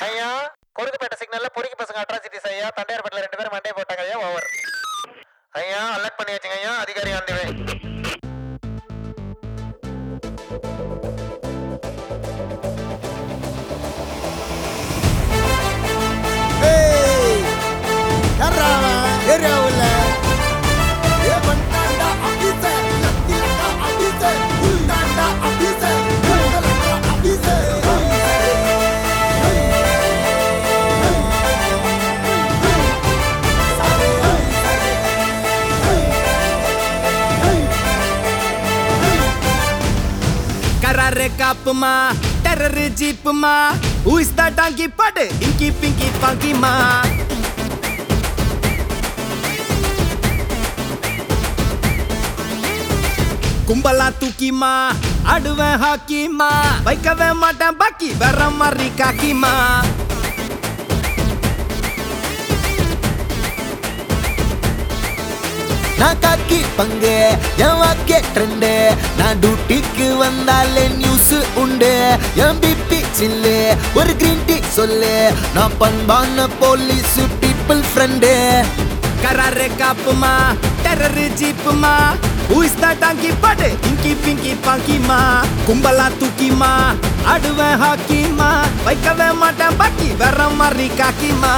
ஐயா கொடுக்குப்பேட்டை சிக்னல்ல பொறுக்கி பசங்க அட்ராசிட்டிஸ் ஐயா தண்டையார்பேட்டில் ரெண்டு பேரும் மண்டே போட்டாங்க ஐயா ஓவர் ஐயா அலர்ட் பண்ணி வச்சுங்க ஐயா அதிகாரி ஆண்டுவே ஏய் யாரா அவன் ஏரியாவுல ஏ பண்ணாண்டா ஆபீசர் லத்திலா ஆபீசர் உண்டாண்டா ஆபீசர் உண்டலா ஆபீசர் கராரே காப்புமா டெரர் ஜீப்புமா Who is that donkey பாட்டு இங்கி பிங்கி பங்கிமா கும்பலா தூக்கிமா ஆடுவேன் ஹாக்கிமா வைக்கவே மாட்டேன் பாக்கி வேற மாதிரி காக்கிமா நான் காக்கி பங்கு என் வாக்கே ட்ரெண்டு நான் டியூட்டிக்கு வந்தாலே நியூஸ் உண்டு என் பிபி சில்லு ஒரு கிரீன் டீ சொல்லு நான் பண்பான போலீஸ் பீப்புள் ஃப்ரெண்டு கராரே காப்புமா டெரர் ஜீப்புமா Who is that donkey பாட்டு இங்கி பிங்கி பங்கிமா கும்பலா தூக்கிமா ஆடுவேன் ஹாக்கிமா வைக்கவே மாட்டேன் பாக்கி வேற மாதிரி காக்கிமா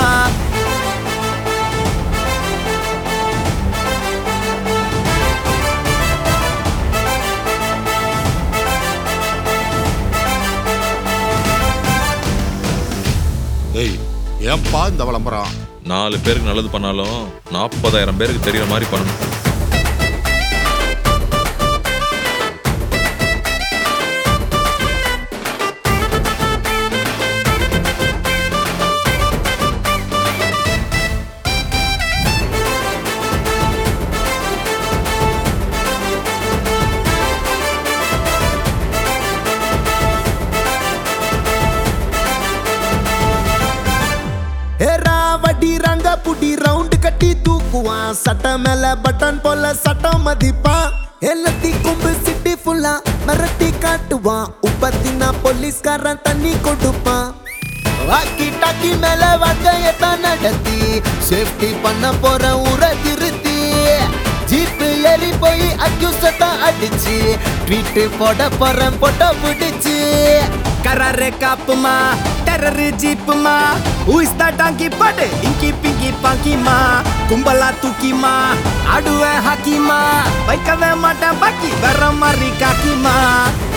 ஏய் ஏன்பா இந்த விளம்பரம் நாலு பேருக்கு நல்லது பண்ணாலும் நாற்பதாயிரம் பேருக்கு தெரியற மாதிரி பண்ணணும் ஏரா வட்டி ரங்க புடி ரவுண்டு கட்டி தூக்குவான் சட்ட மேல பட்டன் போல சட்டம் மதிப்பான் எல்லாத்தி கொம்பு சிட்டி ஃபுல்லா மிரட்டி காட்டுவான் உப்பத்தினா போலீஸ்காரன் தண்ணி கொடுப்பான் வாக்கி டாக்கி மேல வாக்கையத்தான் நடத்தி சேஃப்டி பண்ண போற ஊரை திருத்தி ஜீப்பு ஏறி போய் அக்யூசத்தான் அடிச்சு ட்வீட் போட போறேன் போட்டோ பிடிச்சு கராரே காப்புமா டெரர் ஜீப்புமா Who is that donkey பாட்டு இங்கி பிங்கி பங்கிமா கும்பலா தூக்கிமா ஆடுவேன் ஹாக்கிமா வைக்கவே மாட்டேன் பாக்கி வேற மாதிரி காக்கிமா